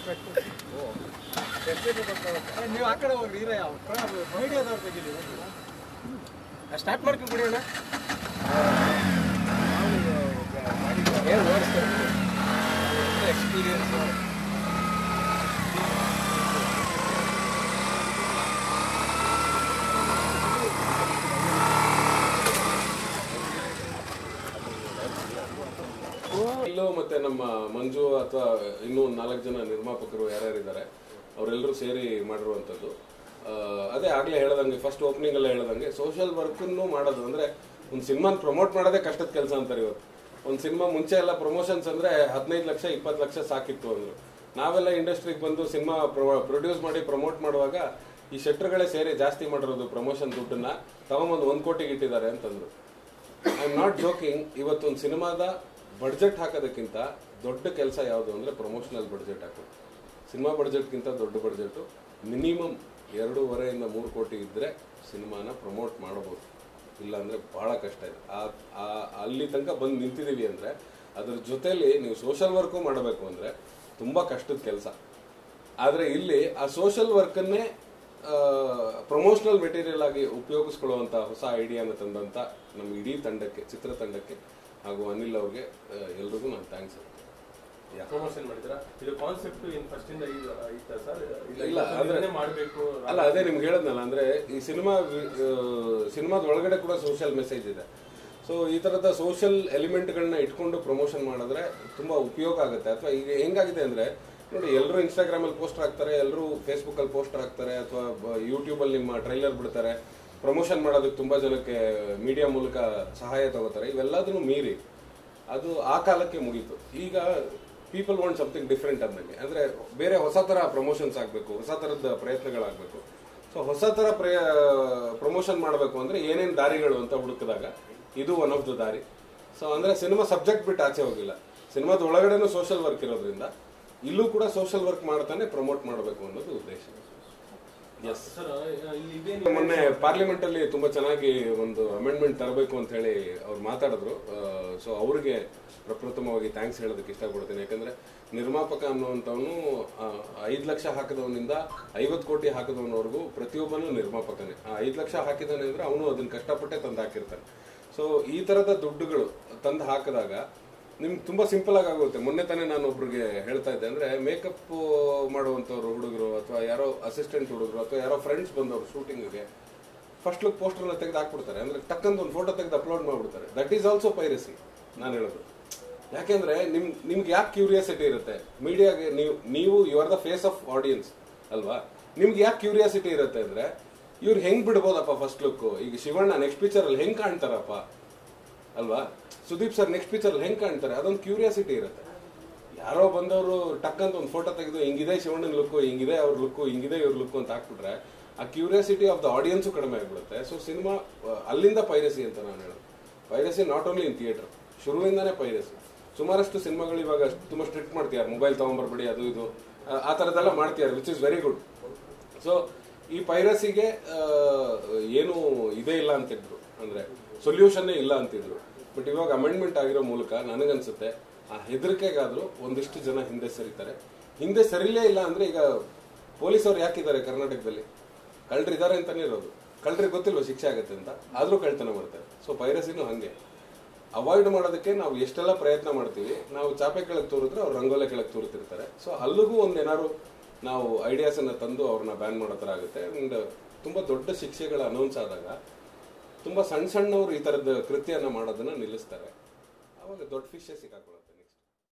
ನೀವು ಆ ಕಡೆ ಹೋಗ್ರಿ ಇರ ಮೀಡಿಯಾದವ್ರ ತೆಗೀಲಿ ಸ್ಟಾರ್ಟ್ ಮಾಡ್ಕೊಂಡು ಬಿಡಿ ಅಣ್ಣ ಏನು ಓಡಿಸ್ತಾರೆ ಎಕ್ಸ್ಪೀರಿಯನ್ಸ್ ಇಲ್ಲೂ ಮತ್ತೆ ನಮ್ಮ ಮಂಜು ಅಥವಾ ಇನ್ನೂ ಒಂದು ನಾಲ್ಕು ಜನ ನಿರ್ಮಾಪಕರು ಯಾರ್ಯಾರಿದ್ದಾರೆ ಅವರೆಲ್ಲರೂ ಸೇರಿ ಮಾಡಿರುವಂಥದ್ದು ಆ, ಅದೇ ಆಗಲೇ ಹೇಳ್ದಂಗೆ ಫಸ್ಟ್ ಓಪನಿಂಗ್ ಎಲ್ಲ ಹೇಳ್ದಂಗೆ ಸೋಷಿಯಲ್ ವರ್ಕನ್ನು ಮಾಡೋದು ಅಂದ್ರೆ ಒಂದು ಸಿನಿಮಾನ ಪ್ರಮೋಟ್ ಮಾಡೋದೇ ಕಷ್ಟದ ಕೆಲಸ ಅಂತಾರೆ ಇವತ್ತು ಒಂದು ಸಿನಿಮಾ ಮುಂಚೆ ಎಲ್ಲ ಪ್ರಮೋಷನ್ಸ್ ಅಂದ್ರೆ ಹದಿನೈದು ಲಕ್ಷ ಇಪ್ಪತ್ತು ಲಕ್ಷ ಸಾಕಿತ್ತು ಅಂದ್ರು ನಾವೆಲ್ಲ ಇಂಡಸ್ಟ್ರಿಗೆ ಬಂದು ಸಿನಿಮಾ ಪ್ರೊಡ್ಯೂಸ್ ಮಾಡಿ ಪ್ರಮೋಟ್ ಮಾಡುವಾಗ ಈ ಶೆಟ್ರುಗಳೇ ಸೇರಿ ಜಾಸ್ತಿ ಮಾಡಿರೋದು ಪ್ರಮೋಷನ್ ದುಡ್ಡನ್ನ ತಗೊಂಬಂದು ಒಂದು ಕೋಟಿಗೆ ಇಟ್ಟಿದ್ದಾರೆ ಅಂತಂದ್ರು ಐ ಆಮ್ ನಾಟ್ ಜೋಕಿಂಗ್ ಇವತ್ತೊಂದು ಸಿನಿಮಾದ ಬಡ್ಜೆಟ್ ಹಾಕೋದಕ್ಕಿಂತ ದೊಡ್ಡ ಕೆಲಸ ಯಾವುದು ಅಂದ್ರೆ ಪ್ರಮೋಷನಲ್ ಬಡ್ಜೆಟ್ ಹಾಕೋದು ಸಿನಿಮಾ ಬಡ್ಜೆಟ್ಗಿಂತ ದೊಡ್ಡ ಬಡ್ಜೆಟ್ ಮಿನಿಮಮ್ ಎರಡೂವರೆಯಿಂದ ಮೂರು ಕೋಟಿ ಇದ್ರೆ ಸಿನಿಮಾನ ಪ್ರಮೋಟ್ ಮಾಡಬಹುದು ಇಲ್ಲಾಂದ್ರೆ ಬಹಳ ಕಷ್ಟ ಇದೆ ಆ- ಆ- ಅಲ್ಲಿ ತನಕ ಬಂದು ನಿಂತಿದೀವಿ ಅಂದ್ರೆ ಅದ್ರ ಜೊತೆಲಿ ನೀವು ಸೋಷಿಯಲ್ ವರ್ಕು ಮಾಡಬೇಕು ಅಂದ್ರೆ ತುಂಬಾ ಕಷ್ಟದ ಕೆಲಸ ಆದ್ರೆ ಇಲ್ಲಿ ಆ ಸೋಷಿಯಲ್ ವರ್ಕನ್ನೇ ಪ್ರಮೋಷನಲ್ ಮೆಟೀರಿಯಲ್ ಆಗಿ ಉಪಯೋಗಿಸ್ಕೊಳ್ಳುವಂತ ಹೊಸ ಐಡಿಯಾನ ತಂದಂತ ನಮ್ಮ ಇಡೀ ತಂಡಕ್ಕೆ ಚಿತ್ರತಂಡಕ್ಕೆ ಹಾಗೂ ಅನಿಲ್ ಅವ್ರಿಗೆ ಎಲ್ರಿಗೂ ನಾನು ಥ್ಯಾಂಕ್ಸ್ ಪ್ರಮೋಷನ್ ಮಾಡಿದ್ರಾ ಇದು ಕಾನ್ಸೆಪ್ಟ್ ಏನ್ ಫಸ್ಟ್ ಇಂದ ಇದು ಇತ್ತ ಸರ್ ಇಲ್ಲ, ಅಂದ್ರೆ- ಮಾಡಬೇಕು ಅಲ್ಲ ಅದೇ ನಿಮ್ಗೆ ಹೇಳದ್ನಲ್ಲ ಅಂದ್ರೆ ಈ ಸಿನಿಮಾ ಸಿನಿಮಾದ ಒಳಗಡೆ ಕೂಡ ಸೋಷಿಯಲ್ ಮೆಸೇಜ್ ಇದೆ ಸೊ ಈ ತರದ ಸೋಷಿಯಲ್ ಎಲಿಮೆಂಟ್ಗಳನ್ನ ಇಟ್ಕೊಂಡು ಪ್ರಮೋಷನ್ ಮಾಡಿದ್ರೆ ತುಂಬಾ ಉಪಯೋಗ ಆಗುತ್ತೆ ಅಥವಾ ಈಗ ಹೆಂಗಾಗಿದೆ ಅಂದ್ರೆ ನೋಡಿ ಎಲ್ಲರೂ ಇನ್ಸ್ಟಾಗ್ರಾಮ್ ಅಲ್ಲಿ ಪೋಸ್ಟರ್ ಹಾಕ್ತಾರೆ ಎಲ್ಲರೂ ಫೇಸ್ಬುಕ್ ಅಲ್ಲಿ ಪೋಸ್ಟರ್ ಹಾಕ್ತಾರೆ ಅಥವಾ ಯೂಟ್ಯೂಬ್ ಅಲ್ಲಿ ನಿಮ್ಮ ಟ್ರೈಲರ್ ಬಿಡ್ತಾರೆ ಪ್ರಮೋಷನ್ ಮಾಡೋದಕ್ಕೆ ತುಂಬಾ ಜನಕ್ಕೆ ಮೀಡಿಯಾ ಮೂಲಕ ಸಹಾಯ ತಗೋತಾರೆ ಇವೆಲ್ಲದನ್ನು ಮೀರಿ ಅದು ಆ ಕಾಲಕ್ಕೆ ಮುಗೀತು ಈಗ ಪೀಪಲ್ ವಾಂಟ್ ಸಮಥಿಂಗ್ ಡಿಫ್ರೆಂಟ್ ಅಂದಂಗೆ ಅಂದ್ರೆ ಬೇರೆ ಹೊಸ ತರ ಪ್ರಮೋಷನ್ಸ್ ಆಗಬೇಕು ಹೊಸ ತರದ ಪ್ರಯತ್ನಗಳಾಗಬೇಕು ಸೊ ಹೊಸ ತರ ಪ್ರಮೋಷನ್ ಮಾಡಬೇಕು ಅಂದ್ರೆ ಏನೇನ್ ದಾರಿಗಳು ಅಂತ ಹುಡುಕಿದಾಗ ಇದು ಒನ್ ಆಫ್ ದ ದಾರಿ ಸೊ ಅಂದ್ರೆ ಸಿನಿಮಾ ಸಬ್ಜೆಕ್ಟ್ ಬಿಟ್ಟು ಆಚೆ ಹೋಗಿಲ್ಲ ಸಿನಿಮಾದ ಒಳಗಡೆನೂ ಸೋಷಿಯಲ್ ವರ್ಕ್ ಇರೋದ್ರಿಂದ ಇಲ್ಲೂ ಕೂಡ ಸೋಷಿಯಲ್ ವರ್ಕ್ ಮಾಡ್ತಾನೆ ಪ್ರಮೋಟ್ ಮಾಡಬೇಕು ಅನ್ನೋದು ಉದ್ದೇಶ ಎಸ್ ಸರ್ ಇಲ್ಲಿ ಇದೇನು ಮೊನ್ನೆ ಪಾರ್ಲಿಮೆಂಟ್ ಅಲ್ಲಿ ತುಂಬಾ ಚೆನ್ನಾಗಿ ಒಂದು ಅಮೆಂಡ್ಮೆಂಟ್ ತರಬೇಕು ಅಂತ ಹೇಳಿ ಅವ್ರು ಮಾತಾಡಿದ್ರು ಸೊ ಅವ್ರಿಗೆ ಪ್ರಪ್ರಥಮವಾಗಿ ಥ್ಯಾಂಕ್ಸ್ ಹೇಳೋದಕ್ಕೆ ಇಷ್ಟಪಡ್ತೀನಿ ಯಾಕಂದ್ರೆ ನಿರ್ಮಾಪಕ ಅನ್ನುವಂಥವನು ಐದು ಲಕ್ಷ ಹಾಕಿದವನಿಂದ ಐವತ್ತು ಕೋಟಿ ಹಾಕಿದವನವರೆಗೂ ಪ್ರತಿಯೊಬ್ಬನು ನಿರ್ಮಾಪಕನೇ ಆ ಐದು ಲಕ್ಷ ಹಾಕಿದಾನೆ ಅಂದ್ರೆ ಅವನು ಅದನ್ನ ಕಷ್ಟಪಟ್ಟೆ ತಂದು ಹಾಕಿರ್ತಾನೆ ಸೊ ಈ ತರದ ದುಡ್ಡುಗಳು ತಂದು ಹಾಕಿದಾಗ ನಿಮ್ಗೆ ತುಂಬಾ ಸಿಂಪಲ್ ಆಗಿ ಆಗುತ್ತೆ ಮೊನ್ನೆ ತಾನೇ ನಾನು ಒಬ್ರಿಗೆ ಹೇಳ್ತಾ ಇದ್ದೆ ಅಂದ್ರೆ ಮೇಕಪ್ ಮಾಡುವಂತವ್ರು ಹುಡುಗರು ಅಥವಾ ಯಾರೋ ಅಸಿಸ್ಟೆಂಟ್ ಹುಡುಗರು ಅಥವಾ ಯಾರೋ ಫ್ರೆಂಡ್ಸ್ ಬಂದವರು ಶೂಟಿಂಗ್ಗೆ ಫಸ್ಟ್ ಲುಕ್ ಪೋಸ್ಟರ್ನ ತೆಗೆದು ಹಾಕ್ಬಿಡ್ತಾರೆ ಅಂದ್ರೆ ಟಕ್ಕಂತ ಒಂದು ಫೋಟೋ ತೆಗೆದು ಅಪ್ಲೋಡ್ ಮಾಡ್ಬಿಡ್ತಾರೆ ದಟ್ ಈಸ್ ಆಲ್ಸೋ ಪೈರಸಿ ನಾನು ಹೇಳೋದು ಯಾಕೆಂದ್ರೆ ನಿಮ್ ನಿಮ್ಗೆ ಯಾಕೆ ಕ್ಯೂರಿಯಾಸಿಟಿ ಇರುತ್ತೆ ಮೀಡಿಯಾಗೆ ನೀವು ನೀವು you are the face of audience ಅಲ್ವಾ ನಿಮ್ಗೆ ಯಾಕೆ ಕ್ಯೂರಿಯಾಸಿಟಿ ಇರುತ್ತೆ ಅಂದ್ರೆ ಇವ್ರು ಹೆಂಗ್ ಬಿಡ್ಬೋದಪ್ಪ ಫಸ್ಟ್ ಲುಕ್ ಈಗ ಶಿವಣ್ಣ ನೆಕ್ಸ್ಟ್ ಪಿಕ್ಚರ್ ಅಲ್ಲಿ ಹೆಂಗ್ ಕಾಣ್ತಾರಪ್ಪ ಅಲ್ವಾ ಸುದೀಪ್ ಸರ್ ನೆಕ್ಸ್ಟ್ ಪಿಕ್ಚರ್ ಅಲ್ಲಿ ಹೆಂಗ್ ಕಾಣ್ತಾರೆ ಅದೊಂದು ಕ್ಯೂರಿಯಾಸಿಟಿ ಇರುತ್ತೆ ಯಾರೋ ಬಂದವರು ಟಕ್ ಅಂತ ಒಂದು ಫೋಟೋ ತೆಗೆದು ಹಿಂಗಿದೆ ಶಿವಣ್ಣನ ಲುಕ್ಕು ಹಿಂಗಿದೆ ಅವ್ರ ಲುಕ್ಕು ಹಿಂಗಿದೆ ಇವ್ರ ಲುಕ್ಕು ಅಂತ ಹಾಕ್ಬಿಟ್ರೆ ಆ ಕ್ಯೂರಿಯಾಸಿಟಿ ಆಫ್ ದ ಆಡಿಯನ್ಸು ಕಡಿಮೆ ಆಗ್ಬಿಡುತ್ತೆ ಸೊ ಸಿನಿಮಾ ಅಲ್ಲಿಂದ ಪೈರಸಿ ಅಂತ ನಾನು ಹೇಳೋದು piracy not only in theatre ಶುರುವಿಂದಾನೇ ಪೈರಸಿ ಸುಮಾರಷ್ಟು ಸಿನಿಮಾಗಳು ಇವಾಗ ತುಂಬಾ ಸ್ಟ್ರಿಕ್ಟ್ ಮಾಡ್ತಿದ್ದಾರೆ ಮೊಬೈಲ್ ತಗೊಂಬರ್ಬೇಡಿ ಅದು ಇದು ಆ- ಆ ಥರದ್ದೆಲ್ಲ ಮಾಡ್ತಿದ್ದಾರೆ which is very good so ಈ ಪೈರಸಿಗೆ ಏನು ಇದೇ ಇಲ್ಲ ಅಂತಿದ್ರು ಅಂದ್ರೆ ಸೊಲ್ಯೂಷನ್ನೇ ಇಲ್ಲ ಅಂತಿದ್ರು ಬಟ್ ಇವಾಗ ಅಮೆಂಡ್ಮೆಂಟ್ ಆಗಿರೋ ಮೂಲಕ ನನಗನ್ಸುತ್ತೆ ಆ ಹೆದರಿಕೆಗಾದ್ರೂ ಒಂದಿಷ್ಟು ಜನ ಹಿಂದೆ ಸರಿತಾರೆ ಹಿಂದೆ ಸರಿಲೇ ಇಲ್ಲ ಅಂದ್ರೆ ಈಗ ಪೊಲೀಸವ್ರು ಯಾಕಿದ್ದಾರೆ ಕರ್ನಾಟಕದಲ್ಲಿ ಕಳ್ಳರಿದ್ದಾರೆ ಅಂತಾನೆ ಇರೋದು ಕಳ್ಳರಿಗೆ ಗೊತ್ತಿಲ್ವ ಶಿಕ್ಷೆ ಆಗುತ್ತೆ ಅಂತ ಆದ್ರೂ ಕಳ್ತನ ಮಾಡ್ತಾರೆ ಸೊ ಪೈರಸಿನೂ ಹಂಗೆ ಅವಾಯ್ಡ್ ಮಾಡೋದಕ್ಕೆ ನಾವು ಎಷ್ಟೆಲ್ಲ ಪ್ರಯತ್ನ ಮಾಡ್ತೀವಿ ನಾವು ಚಾಪೆ ಕೆಳಗೆ ತೋರಿದ್ರೆ ಅವ್ರು ರಂಗೋಲೆ ಕೆಳಗೆ ತೋರುತ್ತಿರ್ತಾರೆ ಸೊ ಅಲ್ಲಿಗೂ ಒಂದು ಏನಾದ್ರು ನಾವು ಐಡಿಯಾಸ್ ಅನ್ನ ತಂದು ಅವ್ರನ್ನ ಬ್ಯಾನ್ ಮಾಡೋ ಥರ ಆಗುತ್ತೆ ಅಂಡ್ ತುಂಬಾ ದೊಡ್ಡ ಶಿಕ್ಷೆಗಳ ಅನೌನ್ಸ್ ಆದಾಗ ತುಂಬಾ ಸಣ್ಣ ಸಣ್ಣವರು ಈ ತರದ ಕೃತ್ಯನ ಮಾಡೋದನ್ನ ನಿಲ್ಲಿಸ್ತಾರೆ ಅವಾಗ ದೊಡ್ಡ ಫಿಶೇ ಸಿಕ್ಕಾಕೊಳ್ಳುತ್ತೆ